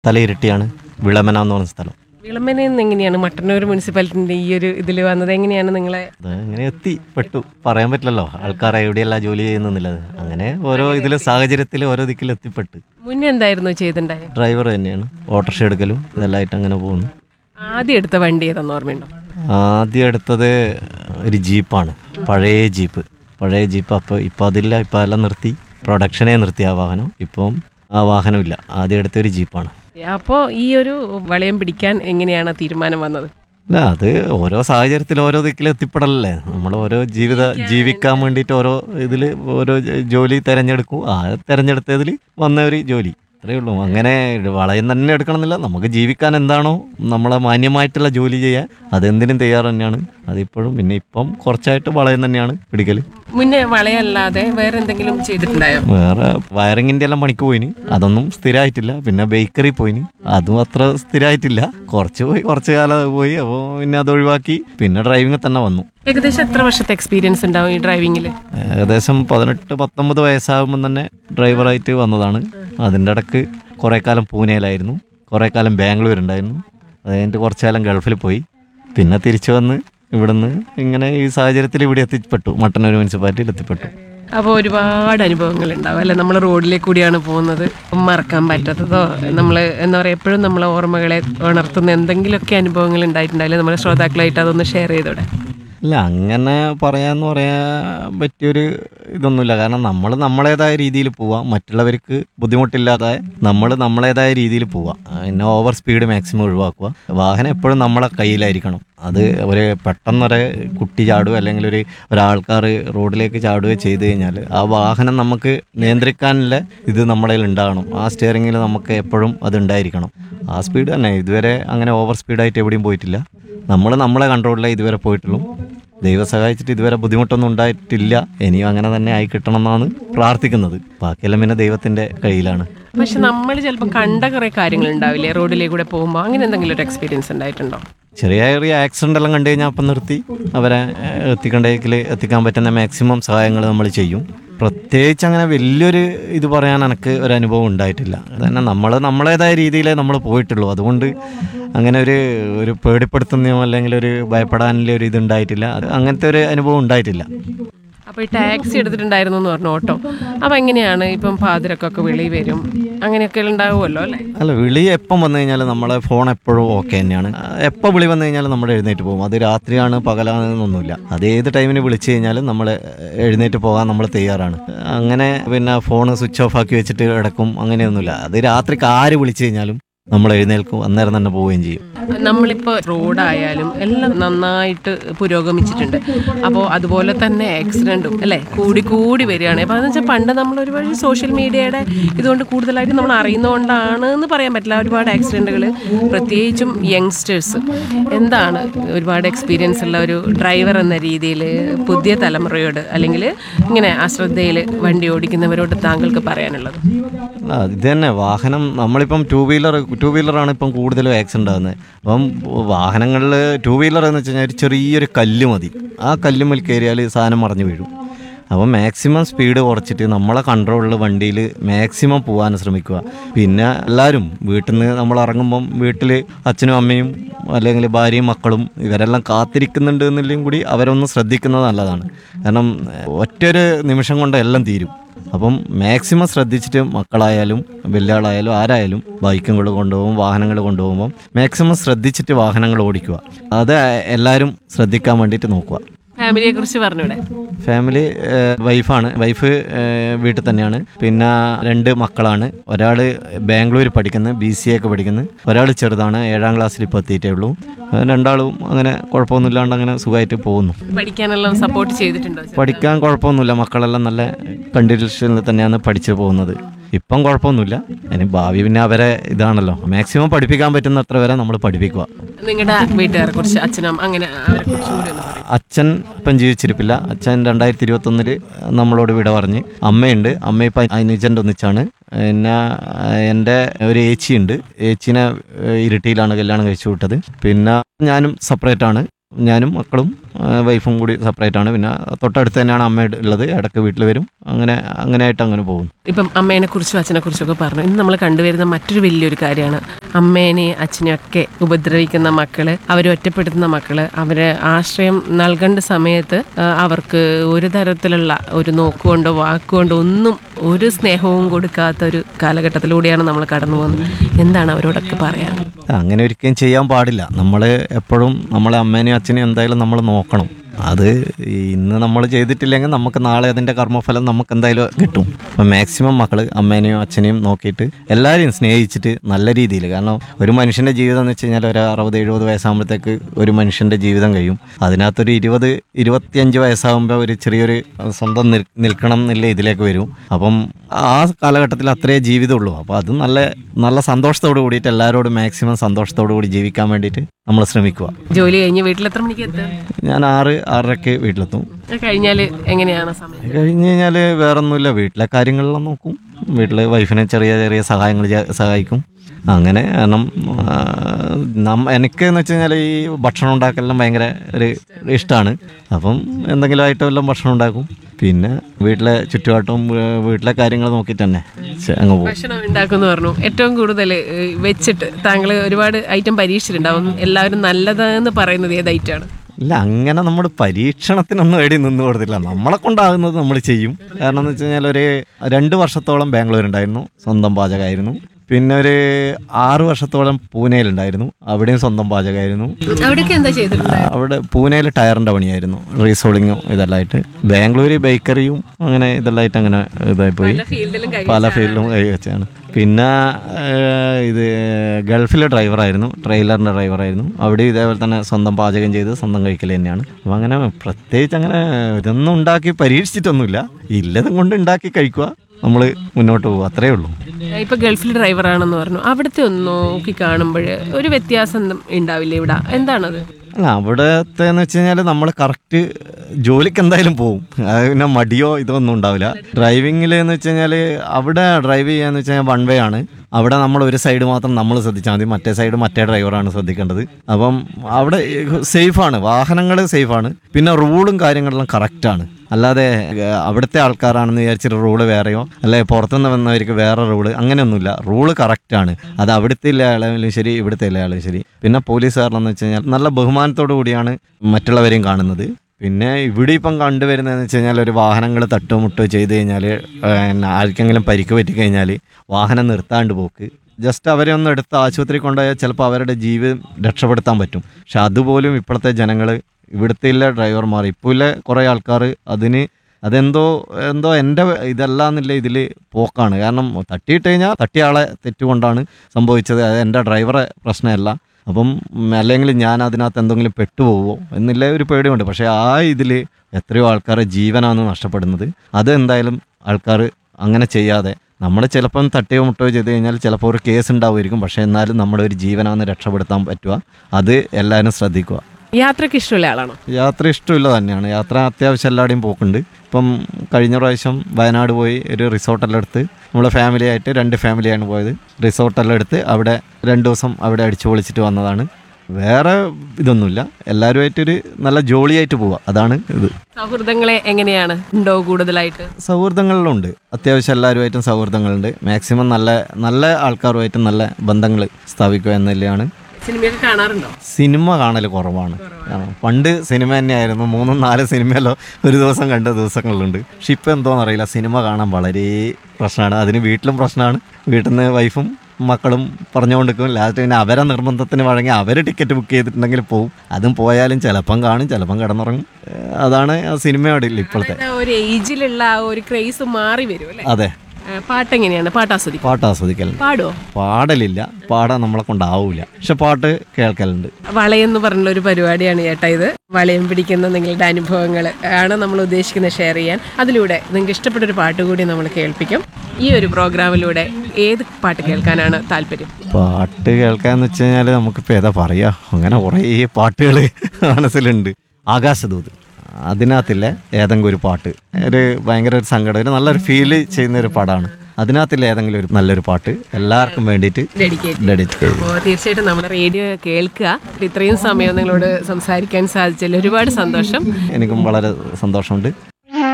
തലയിരട്ടിയാണ് വിളമന എന്ന് പറഞ്ഞ സ്ഥലം വിളമ്പനയിൽ നിന്ന് എങ്ങനെയാണ് മട്ടന്നൂർ മുനിസിപ്പാലിറ്റിന്റെ ഈ ഒരു ഇതിൽ വന്നത് എങ്ങനെയാണ് നിങ്ങളെ അത് അങ്ങനെ എത്തി പെട്ടു പറയാൻ പറ്റില്ലല്ലോ ആൾക്കാർ എവിടെയല്ല ജോലി ചെയ്യുന്നില്ലത് അങ്ങനെ ഓരോ ഇതിൽ സാഹചര്യത്തിൽ ഓരോ ദിക്കിൽ എത്തിപ്പെട്ട് മുന്നേ എന്തായിരുന്നു ചെയ്തിട്ടുണ്ടായത് ഡ്രൈവർ തന്നെയാണ് ഓട്ടോറിക്ഷ എടുക്കലും ഇതെല്ലാമായിട്ട് അങ്ങനെ പോകുന്നു ആദ്യം എടുത്ത വണ്ടി ഏതെന്ന് ഓർമ്മയുണ്ടോ ആദ്യം എടുത്തത് ഒരു ജീപ്പാണ് പഴയ ജീപ്പ് പഴയ ജീപ്പ് അപ്പോൾ ഇപ്പോൾ അതില്ല ഇപ്പോൾ അതെല്ലാം നിർത്തി പ്രൊഡക്ഷനെ നിർത്തി ആ വാഹനം ഇപ്പം ആ വാഹനമില്ല ആദ്യം എടുത്ത ഒരു ജീപ്പാണ് അപ്പോൾ ഈ ഒരു വളയം പിടിക്കാൻ എങ്ങനെയാണ് തീരുമാനം വന്നത് അല്ല അത് ഓരോ സാഹചര്യത്തിൽ ഓരോ ദിക്കിൽ എത്തിപ്പെടലല്ലേ നമ്മൾ ഓരോ ജീവിത ജീവിക്കാൻ വേണ്ടിയിട്ട് ഓരോ ഇതിൽ ഓരോ ജ- ജോലി തിരഞ്ഞെടുക്കും ആ തിരഞ്ഞെടുത്തതിൽ വന്ന ഒരു ജോലി അത്രയേ ഉള്ളൂ അങ്ങനെ വളയം തന്നെ എടുക്കണമെന്നില്ല നമുക്ക് ജീവിക്കാൻ എന്താണോ നമ്മളെ മാന്യമായിട്ടുള്ള ജോലി ചെയ്യാൻ അതെന്തിനും തയ്യാറ് തന്നെയാണ് അതിപ്പോഴും പിന്നെ ഇപ്പം കുറച്ചായിട്ട് വളയം തന്നെയാണ് പിടിക്കൽ മുന്നേ വളയല്ലാതെ വേറെ എന്തെങ്കിലും ചെയ്തിട്ടുണ്ടായോ വേറെ വയറിങ്ങിൻ്റെ എല്ലാം പണിക്ക് പോയിന് അതൊന്നും സ്ഥിരമായിട്ടില്ല പിന്നെ ബേക്കറി പോയിന് അതും അത്ര സ്ഥിരമായിട്ടില്ല കുറച്ച് പോയി കുറച്ച് കാലം പോയി അപ്പോൾ പിന്നെ അത് ഒഴിവാക്കി പിന്നെ ഡ്രൈവിംഗ് തന്നെ വന്നു ഏകദേശം എത്ര വർഷത്തെ എക്സ്പീരിയൻസ് ഉണ്ടാവും ഈ ഡ്രൈവിങ്ങിൽ ഏകദേശം പതിനെട്ട് പത്തൊമ്പത് വയസ്സാകുമ്പം തന്നെ ഡ്രൈവറായിട്ട് വന്നതാണ് അതിൻ്റെ ഇടക്ക് കുറേ കാലം പൂനെയിലായിരുന്നു കുറേ കാലം ബാംഗ്ലൂർ ഉണ്ടായിരുന്നു അത് കഴിഞ്ഞിട്ട് കുറച്ച് കാലം ഗൾഫിൽ പോയി പിന്നെ തിരിച്ചു വന്ന് ഇവിടുന്ന് ഇങ്ങനെ ഈ സാഹചര്യത്തിൽ ഇവിടെ എത്തിപ്പെട്ടു മട്ടന്നൂർ മുനിസിപ്പാലിറ്റിയിൽ എത്തിപ്പെട്ടു അപ്പോൾ ഒരുപാട് അനുഭവങ്ങൾ ഉണ്ടാവും അല്ലെ നമ്മൾ റോഡിലേക്ക് കൂടിയാണ് പോകുന്നത് മറക്കാൻ പറ്റാത്തതോ നമ്മൾ എന്താ പറയുക എപ്പോഴും നമ്മളെ ഓർമ്മകളെ ഉണർത്തുന്ന എന്തെങ്കിലുമൊക്കെ അനുഭവങ്ങൾ ഉണ്ടായിട്ടുണ്ടാവില്ലേ നമ്മുടെ ശ്രോതാക്കളായിട്ട് അതൊന്ന് ഷെയർ ചെയ്തോടെ ഇല്ല അങ്ങനെ പറയാന്ന് പറയാൻ പറ്റിയൊരു ഇതൊന്നുമില്ല കാരണം നമ്മൾ നമ്മളേതായ രീതിയിൽ പോവാം മറ്റുള്ളവർക്ക് ബുദ്ധിമുട്ടില്ലാതെ നമ്മൾ നമ്മളേതായ രീതിയിൽ പോവാം പിന്നെ ഓവർ സ്പീഡ് മാക്സിമം ഒഴിവാക്കുക വാഹനം എപ്പോഴും നമ്മളെ കയ്യിലായിരിക്കണം അത് ഒരു പെട്ടെന്നൊരു കുട്ടി ചാടുക അല്ലെങ്കിൽ ഒരു ഒരാൾക്കാർ റോഡിലേക്ക് ചാടുകയോ ചെയ്തു കഴിഞ്ഞാൽ ആ വാഹനം നമുക്ക് നിയന്ത്രിക്കാനുള്ള ഇത് നമ്മുടെ കയ്യിൽ ഉണ്ടാകണം ആ സ്റ്റിയറിങ്ങിൽ നമുക്ക് എപ്പോഴും അത് ഉണ്ടായിരിക്കണം ആ സ്പീഡ് തന്നെ ഇതുവരെ അങ്ങനെ ഓവർ സ്പീഡായിട്ട് എവിടെയും പോയിട്ടില്ല നമ്മൾ നമ്മളെ കൺട്രോളിലേ ഇതുവരെ പോയിട്ടുള്ളൂ ദൈവം സഹായിച്ചിട്ട് ഇതുവരെ ബുദ്ധിമുട്ടൊന്നും ഉണ്ടായിട്ടില്ല ഇനിയും അങ്ങനെ തന്നെ ആയി കിട്ടണം എന്നാണ് പ്രാർത്ഥിക്കുന്നത് ബാക്കിയെല്ലാം പിന്നെ ദൈവത്തിന്റെ കയ്യിലാണ് പക്ഷെ നമ്മൾ ചിലപ്പോൾ കണ്ട കുറേ കാര്യങ്ങൾ ഉണ്ടാവില്ലേ റോഡിലേക്ക് കൂടെ പോകുമ്പോൾ അങ്ങനെ എന്തെങ്കിലും ഒരു എക്സ്പീരിയൻസ് ഉണ്ടായിട്ടുണ്ടോ ചെറിയ ചെറിയ ആക്സിഡൻ്റ് എല്ലാം കണ്ടു കഴിഞ്ഞാൽ അപ്പം നിർത്തി അവരെ ഏഹ്, എത്തിക്കേണ്ടതിൽ എത്തിക്കാൻ പറ്റുന്ന മാക്സിമം സഹായങ്ങൾ നമ്മൾ ചെയ്യും പ്രത്യേകിച്ച് അങ്ങനെ വലിയൊരു ഇത് പറയാൻ എനിക്ക് ഒരു അനുഭവം ഉണ്ടായിട്ടില്ല തന്നെ നമ്മൾ നമ്മളേതായ രീതിയിലേ നമ്മൾ പോയിട്ടുള്ളൂ അതുകൊണ്ട് അങ്ങനെ ഒരു ഒരു പേടിപ്പെടുത്തുന്നയോ അല്ലെങ്കിൽ ഒരു ഭയപ്പെടാനുള്ള ഒരു ഇത് ഉണ്ടായിട്ടില്ല അത് അങ്ങനത്തെ ഒരു അനുഭവം ഉണ്ടായിട്ടില്ല അപ്പോൾ ഈ ടാക്സി എടുത്തിട്ടുണ്ടായിരുന്നു എന്ന് പറഞ്ഞു ഓട്ടോ അപ്പോൾ എങ്ങനെയാണ് ഇപ്പം പാതിരക്കൊക്കെ വെളി വരും അങ്ങനെയൊക്കെ ഉണ്ടാവുമല്ലോ അല്ലേ അല്ല വിളി എപ്പം വന്നു കഴിഞ്ഞാൽ നമ്മളെ ഫോൺ എപ്പോഴും ഓക്കെ തന്നെയാണ് എപ്പോൾ വിളി വന്നു കഴിഞ്ഞാൽ നമ്മൾ എഴുന്നേറ്റ് പോകും അത് രാത്രിയാണ് പകലാണെന്നൊന്നുമില്ല അത് ഏത് ടൈമിന് വിളിച്ചു കഴിഞ്ഞാലും നമ്മൾ എഴുന്നേറ്റ് പോകാൻ നമ്മൾ തയ്യാറാണ് അങ്ങനെ പിന്നെ ഫോൺ സ്വിച്ച് ഓഫ് ആക്കി വെച്ചിട്ട് കിടക്കും അങ്ങനെയൊന്നുമില്ല അത് രാത്രിക്ക് ആര് വിളിച്ചു കഴിഞ്ഞാലും നമ്മൾ എഴുന്നേൽക്കും അന്നേരം തന്നെ പോവുകയും ചെയ്യും നമ്മളിപ്പോൾ റോഡായാലും എല്ലാം നന്നായിട്ട് പുരോഗമിച്ചിട്ടുണ്ട് അപ്പോൾ അതുപോലെ തന്നെ ആക്സിഡൻറ്റും അല്ലേ കൂടി കൂടി വരികയാണ് അപ്പോൾ അതെന്ന് വെച്ചാൽ പണ്ട് നമ്മൾ ഒരുപാട് സോഷ്യൽ മീഡിയയുടെ ഇതുകൊണ്ട് കൂടുതലായിട്ട് നമ്മൾ അറിയുന്നതുകൊണ്ടാണ് എന്ന് പറയാൻ പറ്റില്ല ഒരുപാട് ആക്സിഡൻറ്റുകൾ പ്രത്യേകിച്ചും യങ്സ്റ്റേഴ്സ് എന്താണ് ഒരുപാട് എക്സ്പീരിയൻസ് ഉള്ള ഒരു ഡ്രൈവർ എന്ന രീതിയിൽ പുതിയ തലമുറയോട് അല്ലെങ്കിൽ ഇങ്ങനെ അശ്രദ്ധയിൽ വണ്ടി ഓടിക്കുന്നവരോട് താങ്കൾക്ക് പറയാനുള്ളത് ആ, ഇത് തന്നെ വാഹനം നമ്മളിപ്പം ടൂ വീലർ ടൂ വീലറാണ് ഇപ്പം കൂടുതലും ആക്സിഡൻ്റ് ആകുന്നത് അപ്പം വാഹനങ്ങളിൽ ടൂ വീലർ എന്ന് വെച്ച് കഴിഞ്ഞാൽ ഒരു ചെറിയൊരു കല്ല് മതി ആ കല്ലുമ്മൽ കയറിയാൽ സാധനം മറിഞ്ഞു വീഴും അപ്പം മാക്സിമം സ്പീഡ് കുറച്ചിട്ട് നമ്മളെ കൺട്രോളിൽ വണ്ടിയിൽ മാക്സിമം പോകാൻ ശ്രമിക്കുക പിന്നെ എല്ലാവരും വീട്ടിൽ നിന്ന് നമ്മൾ ഇറങ്ങുമ്പം വീട്ടിൽ അച്ഛനും അമ്മയും അല്ലെങ്കിൽ ഭാര്യയും മക്കളും ഇവരെല്ലാം കാത്തിരിക്കുന്നുണ്ട് എന്നുള്ളതും കൂടി അവരൊന്ന് ശ്രദ്ധിക്കുന്നത് നല്ലതാണ് കാരണം ഒറ്റൊരു നിമിഷം കൊണ്ട് എല്ലാം തീരും അപ്പം മാക്സിമം ശ്രദ്ധിച്ചിട്ട് മക്കളായാലും വലിയ ആളായാലും ആരായാലും ബൈക്കുകൾ കൊണ്ടുപോകും വാഹനങ്ങൾ കൊണ്ടുപോകുമ്പോൾ മാക്സിമം ശ്രദ്ധിച്ചിട്ട് വാഹനങ്ങൾ ഓടിക്കുക അത് എല്ലാവരും ശ്രദ്ധിക്കാൻ വേണ്ടിയിട്ട് നോക്കുക ഫാമിലിയെ കുറിച്ച് പറഞ്ഞൂടെ ഫാമിലി ഏഹ്, വൈഫാണ് വൈഫ് ഏഹ്, വീട്ടിൽ തന്നെയാണ് പിന്നെ രണ്ട് മക്കളാണ് ഒരാൾ ബാംഗ്ലൂർ പഠിക്കുന്നത് ബി സി എ ഒക്കെ പഠിക്കുന്നത് ഒരാൾ ചെറുതാണ് ഏഴാം ക്ലാസ്സിൽ ഇപ്പോൾ എത്തിയിട്ടേ ഉള്ളൂ ഏഹ്, രണ്ടാളും അങ്ങനെ കുഴപ്പമൊന്നുമില്ലാണ്ട് അങ്ങനെ സുഖമായിട്ട് പോകുന്നു പഠിക്കാനെല്ലാം സപ്പോർട്ട് ചെയ്തിട്ടുണ്ടോ പഠിക്കാൻ കുഴപ്പമൊന്നുമില്ല മക്കളെല്ലാം നല്ല കണ്ടീഷനിൽ തന്നെയാണ് പഠിച്ചു പോകുന്നത് ഇപ്പം കുഴപ്പമൊന്നുമില്ല ഇനി ഭാവി പിന്നെ അവരെ ഇതാണല്ലോ മാക്സിമം പഠിപ്പിക്കാൻ പറ്റുന്നത്ര വരെ നമ്മൾ പഠിപ്പിക്കുക നിങ്ങളുടെ വീട്ടുകാരെ കുറിച്ച് അച്ഛനും അങ്ങനെ അവരെ കുറിച്ച് കൂടി ഒന്ന് പറയും അച്ഛൻ ഇപ്പം ജീവിച്ചിരിപ്പില്ല അച്ഛൻ രണ്ടായിരത്തി ഇരുപത്തൊന്നില് നമ്മളോട് വിട പറഞ്ഞ് അമ്മയുണ്ട് അമ്മ ഇപ്പം അനുജൻ്റെ ഒന്നിച്ചാണ് പിന്നെ എൻ്റെ ഒരു ഏച്ചിയുണ്ട് ഏച്ചിനെ ഇരിട്ടിയിലാണ് കല്യാണം കഴിച്ചു വിട്ടത് പിന്നെ ഞാനും സെപ്പറേറ്റ് ആണ് ഞാനും മക്കളും വൈഫും കൂടി സെപ്പറേറ്റ് ആണ് പിന്നെ തൊട്ടടുത്ത് തന്നെയാണ് അമ്മ ഉള്ളത് ഇടയ്ക്ക് വീട്ടിൽ വരും അങ്ങനെ അങ്ങനെയായിട്ട് അങ്ങനെ പോകും ഇപ്പം അമ്മേനെ കുറിച്ചും അച്ഛനെ കുറിച്ചൊക്കെ പറഞ്ഞു ഇന്ന് നമ്മൾ കണ്ടുവരുന്ന മറ്റൊരു വലിയൊരു കാര്യമാണ് അമ്മേനെയും അച്ഛനെയും ഒക്കെ ഉപദ്രവിക്കുന്ന മക്കള് അവരെ ഒറ്റപ്പെടുത്തുന്ന മക്കള് അവരെ ആശ്രയം നൽകേണ്ട സമയത്ത് ആ, അവർക്ക് ഒരു തരത്തിലുള്ള ഒരു നോക്കുകൊണ്ടോ വാക്കുകൊണ്ടോ ഒന്നും ഒരു സ്നേഹവും കൊടുക്കാത്ത ഒരു കാലഘട്ടത്തിലൂടെയാണ് നമ്മൾ കടന്നു പോകുന്നത് എന്താണ് അവരോടൊക്കെ പറയാൻ അങ്ങനെ ഒരിക്കലും ചെയ്യാൻ പാടില്ല നമ്മൾ എപ്പോഴും നമ്മളെ അമ്മേനെയും അച്ഛനെയും എന്തായാലും നമ്മൾ നോക്കണം അത് ഇന്ന് നമ്മൾ ചെയ്തിട്ടില്ലെങ്കിൽ നമുക്ക് നാളെ അതിൻ്റെ കർമ്മഫലം നമുക്ക് എന്തായാലും കിട്ടും അപ്പം മാക്സിമം മക്കൾ അമ്മേനെയും അച്ഛനെയും നോക്കിയിട്ട് എല്ലാവരെയും സ്നേഹിച്ചിട്ട് നല്ല രീതിയിൽ കാരണം ഒരു മനുഷ്യൻ്റെ ജീവിതം എന്ന് വെച്ച് കഴിഞ്ഞാൽ ഒരു അറുപത് എഴുപത് വയസ്സാകുമ്പോഴത്തേക്ക് ഒരു മനുഷ്യൻ്റെ ജീവിതം കഴിയും അതിനകത്തൊരു ഇരുപത് ഇരുപത്തിയഞ്ച് വയസ്സാകുമ്പോൾ ഒരു ചെറിയൊരു സ്വന്തം നിൽ- നിൽക്കണം എന്നുള്ള ഇതിലേക്ക് വരും അപ്പം ആ കാലഘട്ടത്തിൽ അത്രേ ജീവിതമുള്ളൂ അപ്പോൾ അത് നല്ല നല്ല സന്തോഷത്തോട് കൂടിയിട്ട് എല്ലാവരോടും മാക്സിമം സന്തോഷത്തോടു കൂടി ജീവിക്കാൻ വേണ്ടിയിട്ട് നമ്മൾ ശ്രമിക്കുക ജോലി കഴിഞ്ഞ് വീട്ടിൽ എത്ര മണിക്ക് എത്തുക ഞാൻ ആറ് ആറരയ്ക്ക് വീട്ടിലെത്തും അത് കഴിഞ്ഞാൽ എങ്ങനെയാണ് സമയം അത് കഴിഞ്ഞ് കഴിഞ്ഞാൽ വേറൊന്നുമില്ല വീട്ടിലെ കാര്യങ്ങളെല്ലാം നോക്കും വീട്ടിൽ വൈഫിനെ ചെറിയ ചെറിയ സഹായങ്ങൾ ചെ- സഹായിക്കും അങ്ങനെ കാരണം ആ, നം എനിക്ക് എന്ന് വെച്ച് കഴിഞ്ഞാൽ ഈ ഭക്ഷണം ഉണ്ടാക്കലെല്ലാം ഭയങ്കര ഒരു ഇഷ്ടമാണ് അപ്പം എന്തെങ്കിലും ആയിട്ട് വല്ലതും ഭക്ഷണം ഉണ്ടാക്കും പിന്നെ വീട്ടിലെ ചുറ്റുപാട്ടും ഏ, വീട്ടിലെ കാര്യങ്ങൾ നോക്കിയിട്ട് തന്നെ ചെ- അങ്ങ് പോകും ഭക്ഷണം ഉണ്ടാക്കുമെന്ന് പറഞ്ഞു ഏറ്റവും കൂടുതൽ ഏഹ്, വെച്ചിട്ട് താങ്കൾ ഒരുപാട് ഐറ്റം പരീക്ഷിച്ചിട്ടുണ്ടാവും എല്ലാവരും നല്ലതെന്ന് പറയുന്നത് ഏത് ഐറ്റമാണ് ഇല്ല അങ്ങനെ നമ്മൾ പരീക്ഷണത്തിനൊന്നും എടി നിന്ന് കൊടുത്തില്ല നമ്മളെ കൊണ്ടാകുന്നത് നമ്മൾ ചെയ്യും കാരണം എന്ന് വെച്ച് കഴിഞ്ഞാൽ ഒരു രണ്ട് വർഷത്തോളം ബാംഗ്ലൂർ ഉണ്ടായിരുന്നു സ്വന്തം പാചകമായിരുന്നു പിന്നെ ഒരു ആറ് വർഷത്തോളം പൂനെയിലുണ്ടായിരുന്നു അവിടെയും സ്വന്തം പാചകമായിരുന്നു അവിടെയൊക്കെ എന്താ ചെയ്തിട്ടുണ്ട് അവിടെ പൂനെയിൽ ടയറിൻ്റെ പണിയായിരുന്നു റീസോളിങ്ങും ഇതെല്ലാമായിട്ട് ബാംഗ്ലൂർ ബേക്കറിയും അങ്ങനെ ഇതെല്ലാമായിട്ട് അങ്ങനെ ഇതായി പോയി ഫീൽഡിലും പല ഫീൽഡിലും കൈവച്ചാണ് പിന്നെ ഏഹ്, ഇത് ഗൾഫിലെ ഡ്രൈവറായിരുന്നു ട്രെയിലറിൻ്റെ ഡ്രൈവറായിരുന്നു അവിടെ ഇതേപോലെ തന്നെ സ്വന്തം പാചകം ചെയ്ത് സ്വന്തം കഴിക്കൽ തന്നെയാണ് അപ്പം അങ്ങനെ പ്രത്യേകിച്ച് അങ്ങനെ ഇതൊന്നും ഉണ്ടാക്കി പരീക്ഷിച്ചിട്ടൊന്നുമില്ല ഇല്ലതും കൊണ്ട് ഉണ്ടാക്കി കഴിക്കുക നമ്മൾ മുന്നോട്ട് പോകും അത്രേ ഉള്ളൂ ഇപ്പൊ ഗൾഫിൽ ഡ്രൈവറാണെന്ന് പറഞ്ഞു അവിടുത്തെ ഒന്ന് നോക്കി കാണുമ്പോൾ ഒരു വ്യത്യാസം ഉണ്ടാവില്ലേ ഇവിടെ എന്താണത് അല്ല അവിടത്തെ എന്ന് വെച്ച് കഴിഞ്ഞാൽ നമ്മൾ കറക്റ്റ് ജോലിക്ക് എന്തായാലും പോകും അത് പിന്നെ മടിയോ ഇതൊന്നും ഉണ്ടാവില്ല ഡ്രൈവിങ്ങിൽ എന്ന് വെച്ച് കഴിഞ്ഞാൽ അവിടെ ഡ്രൈവ് ചെയ്യാന്ന് വെച്ച് കഴിഞ്ഞാൽ വൺ വേ ആണ് അവിടെ നമ്മൾ ഒരു സൈഡ് മാത്രം നമ്മൾ ശ്രദ്ധിച്ചാൽ മതി മറ്റേ സൈഡ് മറ്റേ ഡ്രൈവറാണ് ശ്രദ്ധിക്കേണ്ടത് അപ്പം അവിടെ സേഫാണ് വാഹനങ്ങൾ സേഫാണ് പിന്നെ റൂളും കാര്യങ്ങളെല്ലാം കറക്റ്റാണ് അല്ലാതെ ഏഹ്, അവിടുത്തെ ആൾക്കാരാണെന്ന് വിചാരിച്ചിട്ട് റൂള് വേറെയോ അല്ലെ പുറത്തുനിന്ന് വന്നവർക്ക് വേറെ റൂള് അങ്ങനെയൊന്നുമില്ല റൂള് കറക്റ്റാണ് അത് അവിടുത്തെ ഇല്ല ആളായാലും ശരി ഇവിടുത്തെ ഇല്ല ആളും ശരി പിന്നെ പോലീസുകാരനെന്ന് വെച്ച് കഴിഞ്ഞാൽ നല്ല ബഹുമാനത്തോടു കൂടിയാണ് മറ്റുള്ളവരെയും കാണുന്നത് പിന്നെ ഇവിടെ ഇപ്പം കണ്ടുവരുന്നതെന്ന് വെച്ച് കഴിഞ്ഞാൽ ഒരു വാഹനങ്ങൾ തട്ടോ മുട്ടോ ചെയ്ത് കഴിഞ്ഞാൽ ആർക്കെങ്കിലും പരിക്ക് പറ്റി കഴിഞ്ഞാൽ വാഹനം നിർത്താണ്ട് പോക്ക് ജസ്റ്റ് അവരെ ഒന്ന് എടുത്ത് ആശുപത്രി കൊണ്ടുപോയാൽ ചിലപ്പോൾ അവരുടെ ജീവിതം രക്ഷപ്പെടുത്താൻ പറ്റും പക്ഷെ അതുപോലും ഇപ്പോഴത്തെ ജനങ്ങൾ ഇവിടുത്തെ ഇല്ല ഡ്രൈവർമാർ ഇപ്പോൾ ഇല്ല കുറേ ആൾക്കാർ അതിന് അതെന്തോ എന്തോ എൻ്റെ ഇതല്ല എന്നുള്ള ഇതിൽ പോക്കാണ് കാരണം തട്ടിയിട്ട് കഴിഞ്ഞാൽ തട്ടിയ ആളെ തെറ്റുകൊണ്ടാണ് സംഭവിച്ചത് അത് എൻ്റെ ഡ്രൈവറെ പ്രശ്നമല്ല അപ്പം ഉം, അല്ലെങ്കിൽ ഞാൻ അതിനകത്ത് എന്തെങ്കിലും പെട്ടുപോകുമോ എന്നുള്ള ഒരു പേടിയുണ്ട് പക്ഷേ ആ ഇതിൽ എത്രയോ ആൾക്കാരെ ജീവനാണ് നഷ്ടപ്പെടുന്നത് അത് എന്തായാലും ആൾക്കാർ അങ്ങനെ ചെയ്യാതെ നമ്മൾ ചിലപ്പം തട്ടിയോ മുട്ടോ ചെയ്ത് കഴിഞ്ഞാൽ ചിലപ്പോൾ ഒരു കേസ് ഉണ്ടാവുമായിരിക്കും പക്ഷേ എന്നാലും നമ്മുടെ ഒരു ജീവനാണ് രക്ഷപ്പെടുത്താൻ പറ്റുക അത് എല്ലാവരും ശ്രദ്ധിക്കുക യാത്രയ്ക്ക് ഇഷ്ടമുള്ള ആളാണോ യാത്ര ഇഷ്ടമില്ല തന്നെയാണ് യാത്ര അത്യാവശ്യം എല്ലാവരുടെയും പോക്കുണ്ട് ഇപ്പം കഴിഞ്ഞ പ്രാവശ്യം വയനാട് പോയി ഒരു റിസോർട്ടെല്ലാം എടുത്ത് നമ്മൾ ഫാമിലി ആയിട്ട് രണ്ട് ഫാമിലിയാണ് പോയത് റിസോർട്ടെല്ലാം എടുത്ത് അവിടെ രണ്ട് ദിവസം അവിടെ അടിച്ചു പൊളിച്ചിട്ട് വന്നതാണ് വേറെ ഇതൊന്നുമില്ല എല്ലാവരുമായിട്ടൊരു നല്ല ജോളിയായിട്ട് പോവുക അതാണ് ഇത് സൗഹൃദങ്ങളെ എങ്ങനെയാണ് ഉണ്ടോ കൂടുതലായിട്ട് സൗഹൃദങ്ങളിലുണ്ട് അത്യാവശ്യം എല്ലാവരുമായിട്ടും സൗഹൃദങ്ങളുണ്ട് മാക്സിമം നല്ല നല്ല ആൾക്കാരുമായിട്ടും നല്ല ബന്ധങ്ങൾ സ്ഥാപിക്കുക എന്നുള്ളതാണ് സിനിമയൊക്കെ കാണാറുണ്ടോ സിനിമ കാണൽ കുറവാണ് ആ, പണ്ട് സിനിമ തന്നെയായിരുന്നു മൂന്നും നാല് സിനിമയല്ലോ ഒരു ദിവസം കണ്ട ദിവസങ്ങളുണ്ട് പക്ഷെ ഇപ്പം എന്തോന്ന് അറിയില്ല സിനിമ കാണാൻ വളരെ പ്രശ്നമാണ് അതിന് വീട്ടിലും പ്രശ്നമാണ് വീട്ടിൽ നിന്ന് വൈഫും മക്കളും പറഞ്ഞുകൊണ്ടിരിക്കും ലാസ്റ്റ് പിന്നെ അവരെ നിർബന്ധത്തിന് വഴങ്ങി അവർ ടിക്കറ്റ് ബുക്ക് ചെയ്തിട്ടുണ്ടെങ്കിൽ പോവും അതും പോയാലും ചിലപ്പം കാണും ചിലപ്പം കിടന്നുറങ്ങും ഏ, അതാണ് ആ സിനിമയോട് ഇല്ല ഇപ്പോഴത്തെ ആ ഒരു ഏജിലുള്ള ആ ഒരു ക്രേസ് മാറി വരും അല്ലേ അതെ ആ, പാട്ട് എങ്ങനെയാണ് പാട്ട് ആസ്വദിക്കും പാട്ട് ആസ്വദിക്കലുണ്ട് പാടുവോ പാടലില്ല പാടാൻ നമ്മളെ കൊണ്ടാവില്ല പക്ഷെ പാട്ട് കേൾക്കലുണ്ട് വളയെന്ന് പറഞ്ഞുള്ള ഒരു പരിപാടിയാണ് ചേട്ടാ ഇത് വളയം പിടിക്കുന്ന നിങ്ങളുടെ അനുഭവങ്ങൾ ആണ് നമ്മൾ ഉദ്ദേശിക്കുന്നത് ഷെയർ ചെയ്യാൻ അതിലൂടെ നിങ്ങൾക്ക് ഇഷ്ടപ്പെട്ട ഒരു പാട്ട് കൂടി നമ്മൾ കേൾപ്പിക്കും ഈ ഒരു പ്രോഗ്രാമിലൂടെ ഏത് പാട്ട് കേൾക്കാനാണ് താല്പര്യം പാട്ട് കേൾക്കാന്ന് വെച്ച് കഴിഞ്ഞാൽ നമുക്കിപ്പോൾ ഏതാ പറയാ അങ്ങനെ കുറേ പാട്ടുകൾ മനസ്സിലുണ്ട് ആകാശദൂത് അതിനകത്തില്ലേ ഏതെങ്കിലും ഒരു പാട്ട് ഒരു ഭയങ്കര ഒരു സങ്കടം ഒരു നല്ലൊരു ഫീല് ചെയ്യുന്ന ഒരു പടമാണ് അതിനകത്തിൽ ഏതെങ്കിലും ഒരു നല്ലൊരു പാട്ട് എല്ലാവർക്കും വേണ്ടിയിട്ട് ഡെഡിക്കേറ്റ് ഡെഡിറ്റ് ചെയ്തു അപ്പോൾ തീർച്ചയായിട്ടും നമ്മുടെ റേഡിയോ കേൾക്കുക ഇത്രയും സമയം നിങ്ങളോട് സംസാരിക്കാൻ സാധിച്ചതിൽ ഒരുപാട് സന്തോഷം എനിക്കും വളരെ സന്തോഷമുണ്ട്